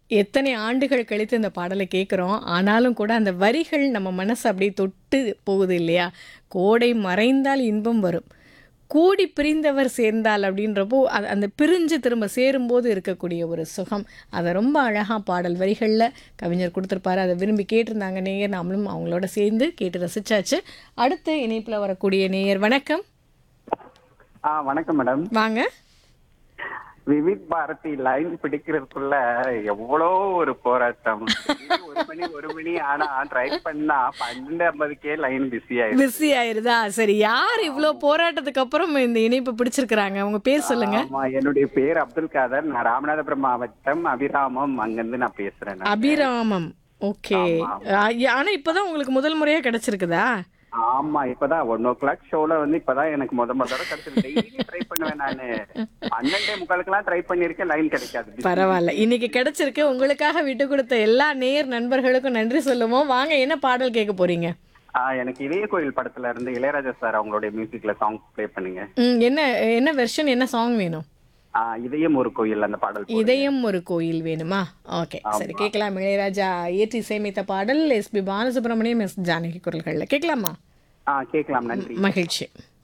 எத்தனை ஆண்டுகள் கழித்து இந்த பாடலை கேட்குறோம் ஆனாலும் கூட அந்த வரிகள் நம்ம மனசை அப்படியே தொட்டு போகுது இல்லையா கோடை மறைந்தால் இன்பம் வரும் கூடி பிரிந்தவர் சேர்ந்தால் அப்படின்றப்போ அது அந்த பிரிஞ்சு திரும்ப சேரும்போது இருக்கக்கூடிய ஒரு சுகம் அதை ரொம்ப அழகாக பாடல் வரிகளில் கவிஞர் கொடுத்துருப்பாரு அதை விரும்பி கேட்டிருந்தாங்க நேயர் நாமளும் அவங்களோட சேர்ந்து கேட்டு ரசிச்சாச்சு அடுத்து இணைப்பில் வரக்கூடிய நேயர் வணக்கம் ஆ வணக்கம் மேடம் வாங்க விவித் பாரதி லைன் பிடிக்கிறதுக்குள்ள எவ்வளோ ஒரு போராட்டம் ஒரு மணி ஒரு மணி ஆனா ட்ரை பண்ணா பன்னெண்டு ஐம்பதுக்கே லைன் பிஸி ஆயிடுச்சு பிஸி ஆயிருதா சரி யார் இவ்வளோ போராட்டத்துக்கு அப்புறம் இந்த இணைப்பு பிடிச்சிருக்கிறாங்க உங்க பேர் சொல்லுங்க ஆமா என்னுடைய பேர் அப்துல் காதர் நான் ராமநாதபுரம் மாவட்டம் அபிராமம் அங்கிருந்து நான் பேசுறேன் நான். அபிராமம் ஓகே ஆனா இப்பதான் உங்களுக்கு முதல் முறையா கிடைச்சிருக்குதா ஆமா இப்பதான் ஒன் ஓ கிளாக் ஷோல வந்து இப்பதான் எனக்கு முத முத தடவை கிடைச்சது டெய்லி ட்ரை பண்ணுவேன் நானு பன்னெண்டே முக்காலுக்கெல்லாம் ட்ரை பண்ணிருக்கேன் லைன் கிடைக்காது பரவாயில்ல இன்னைக்கு கிடைச்சிருக்கு உங்களுக்காக விட்டு கொடுத்த எல்லா நேயர் நண்பர்களுக்கும் நன்றி சொல்லுவோம் வாங்க என்ன பாடல் கேட்க போறீங்க ஆ, எனக்கு இதய கோயில் படத்துல இருந்து இளையராஜா சார் அவங்களுடைய மியூசிக்ல சாங் ப்ளே பண்ணுங்க ம், என்ன என்ன வெர்ஷன் என்ன சாங் வேணும் ஆ, இதயம் ஒரு கோயில் அந்த பாடல் போடுங்க. இதயம் ஒரு கோயில் வேணுமா ஓகே சரி கேட்கலாம் இளையராஜா ஏற்றி இசையமைத்த பாடல் எஸ்பி பாலசுப்ரமணியம் எஸ் ஜானகி குரல்கள்ல கேட்கலாமா ஆ கேட்கலாம் நன்றி மகிழ்ச்சி